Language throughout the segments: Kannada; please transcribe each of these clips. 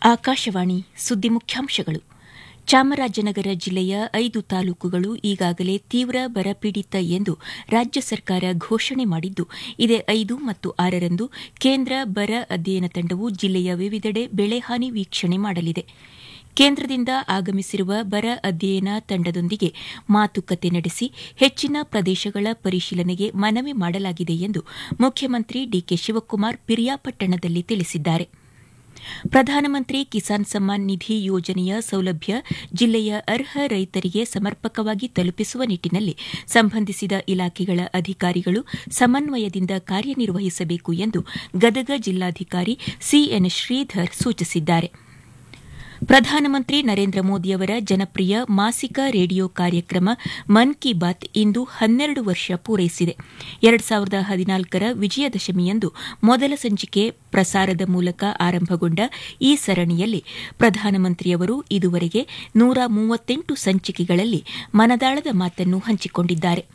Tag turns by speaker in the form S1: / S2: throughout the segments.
S1: ಆಕಾಶವಾಣಿ ಸುದ್ದಿ ಮುಖ್ಯಾಂಶಗಳು ಚಾಮರಾಜನಗರ ಜಿಲ್ಲೆಯ ಐದು ತಾಲೂಕುಗಳು ಈಗಾಗಲೇ ತೀವ್ರ ಬರಪೀಡಿತ ಎಂದು ರಾಜ್ಯ ಸರ್ಕಾರ ಘೋಷಣೆ ಮಾಡಿದ್ದು ಇದೇ ಐದು ಮತ್ತು ಆರರಂದು ಕೇಂದ್ರ ಬರ ಅಧ್ಯಯನ ತಂಡವು ಜಿಲ್ಲೆಯ ವಿವಿಧೆಡೆ ಬೆಳೆಹಾನಿ ವೀಕ್ಷಣೆ ಮಾಡಲಿದೆ ಕೇಂದ್ರದಿಂದ ಆಗಮಿಸಿರುವ ಬರ ಅಧ್ಯಯನ ತಂಡದೊಂದಿಗೆ ಮಾತುಕತೆ ನಡೆಸಿ ಹೆಚ್ಚಿನ ಪ್ರದೇಶಗಳ ಪರಿಶೀಲನೆಗೆ ಮನವಿ ಮಾಡಲಾಗಿದೆ ಎಂದು ಮುಖ್ಯಮಂತ್ರಿ ಡಿಕೆ ಶಿವಕುಮಾರ್ ಪಿರಿಯಾಪಟ್ಟಣದಲ್ಲಿ ತಿಳಿಸಿದ್ದಾರೆ ಪ್ರಧಾನಮಂತ್ರಿ ಕಿಸಾನ್ ಸಮ್ಮಾನ್ ನಿಧಿ ಯೋಜನೆಯ ಸೌಲಭ್ಯ ಜಿಲ್ಲೆಯ ಅರ್ಹ ರೈತರಿಗೆ ಸಮರ್ಪಕವಾಗಿ ತಲುಪಿಸುವ ನಿಟ್ಟಿನಲ್ಲಿ ಸಂಬಂಧಿಸಿದ ಇಲಾಖೆಗಳ ಅಧಿಕಾರಿಗಳು ಸಮನ್ವಯದಿಂದ ಕಾರ್ಯನಿರ್ವಹಿಸಬೇಕು ಎಂದು ಗದಗ ಜಿಲ್ಲಾಧಿಕಾರಿ ಸಿಎನ್ ಶ್ರೀಧರ್ ಸೂಚಿಸಿದ್ದಾರೆ ಪ್ರಧಾನಮಂತ್ರಿ ನರೇಂದ್ರ ಮೋದಿಯವರ ಜನಪ್ರಿಯ ಮಾಸಿಕ ರೇಡಿಯೋ ಕಾರ್ಯಕ್ರಮ ಮನ್ ಕಿ ಬಾತ್ ಇಂದು ಹನ್ನೆರಡು ವರ್ಷ ಪೂರೈಸಿದೆ ಎರಡು ಸಾವಿರದ ಹದಿನಾಲ್ಕರ ವಿಜಯದಶಮಿಯಂದು ಮೊದಲ ಸಂಚಿಕೆ ಪ್ರಸಾರದ ಮೂಲಕ ಆರಂಭಗೊಂಡ ಈ ಸರಣಿಯಲ್ಲಿ ಪ್ರಧಾನಮಂತ್ರಿಯವರು ಇದುವರೆಗೆ ನೂರ ಮೂವತ್ತೆಂಟು ಸಂಚಿಕೆಗಳಲ್ಲಿ ಮನದಾಳದ ಮಾತನ್ನು ಹಂಚಿಕೊಂಡಿದ್ದಾರೆ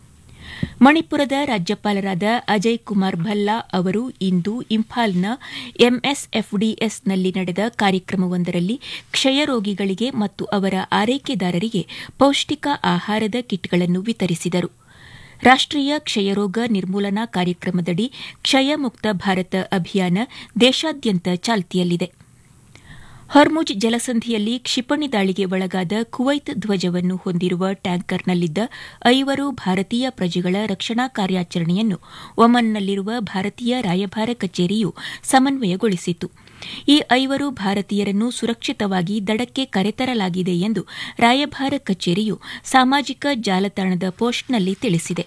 S1: ಮಣಿಪುರದ ರಾಜ್ಯಪಾಲರಾದ ಅಜಯ್ ಕುಮಾರ್ ಭಲ್ಲಾ ಅವರು ಇಂದು ಇಂಫಾಲ್ನ ಎಂಎಸ್ಎಫ್ಡಿಎಸ್ನಲ್ಲಿ ನಡೆದ ಕಾರ್ಯಕ್ರಮವೊಂದರಲ್ಲಿ ಕ್ಷಯರೋಗಿಗಳಿಗೆ ಮತ್ತು ಅವರ ಆರೈಕೆದಾರರಿಗೆ ಪೌಷ್ಟಿಕ ಆಹಾರದ ಕಿಟ್ಗಳನ್ನು ವಿತರಿಸಿದರು ರಾಷ್ಟೀಯ ಕ್ಷಯರೋಗ ನಿರ್ಮೂಲನಾ ಕಾರ್ಯಕ್ರಮದಡಿ ಕ್ಷಯಮುಕ್ತ ಭಾರತ ಅಭಿಯಾನ ದೇಶಾದ್ಯಂತ ಚಾಲ್ತಿಯಲ್ಲಿದೆ ಹರ್ಮುಜ್ ಜಲಸಂಧಿಯಲ್ಲಿ ಕ್ಷಿಪಣಿ ದಾಳಿಗೆ ಒಳಗಾದ ಕುವೈತ್ ಧ್ವಜವನ್ನು ಹೊಂದಿರುವ ಟ್ಯಾಂಕರ್ನಲ್ಲಿದ್ದ ಐವರು ಭಾರತೀಯ ಪ್ರಜೆಗಳ ರಕ್ಷಣಾ ಕಾರ್ಯಾಚರಣೆಯನ್ನು ಒಮನ್ನಲ್ಲಿರುವ ಭಾರತೀಯ ರಾಯಭಾರ ಕಚೇರಿಯು ಸಮನ್ವಯಗೊಳಿಸಿತು ಈ ಐವರು ಭಾರತೀಯರನ್ನು ಸುರಕ್ಷಿತವಾಗಿ ದಡಕ್ಕೆ ಕರೆತರಲಾಗಿದೆ ಎಂದು ರಾಯಭಾರ ಕಚೇರಿಯು ಸಾಮಾಜಿಕ ಜಾಲತಾಣದ ಪೋಸ್ಟ್ನಲ್ಲಿ ತಿಳಿಸಿದೆ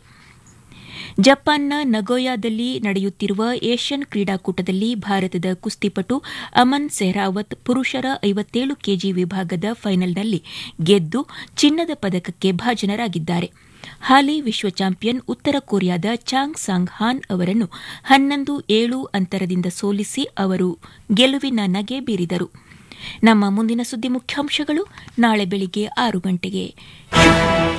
S1: ಜಪಾನ್ನ ನಗೋಯಾದಲ್ಲಿ ನಡೆಯುತ್ತಿರುವ ಏಷ್ಯನ್ ಕ್ರೀಡಾಕೂಟದಲ್ಲಿ ಭಾರತದ ಕುಸ್ತಿಪಟು ಅಮನ್ ಸೆಹ್ರಾವತ್ ಪುರುಷರ ಐವತ್ತೇಳು ಕೆಜಿ ವಿಭಾಗದ ಫೈನಲ್ನಲ್ಲಿ ಗೆದ್ದು ಚಿನ್ನದ ಪದಕಕ್ಕೆ ಭಾಜನರಾಗಿದ್ದಾರೆ ಹಾಲಿ ವಿಶ್ವ ಚಾಂಪಿಯನ್ ಉತ್ತರ ಕೊರಿಯಾದ ಚಾಂಗ್ ಸಾಂಗ್ ಹಾನ್ ಅವರನ್ನು ಹನ್ನೊಂದು ಏಳು ಅಂತರದಿಂದ ಸೋಲಿಸಿ ಅವರು ಗೆಲುವಿನ ನಗೆ ಬೀರಿದರು ನಮ್ಮ ಮುಂದಿನ ಸುದ್ದಿ ಮುಖ್ಯಾಂಶಗಳು ನಾಳೆ ಬೆಳಿಗ್ಗೆ ಆರು ಗಂಟೆಗೆ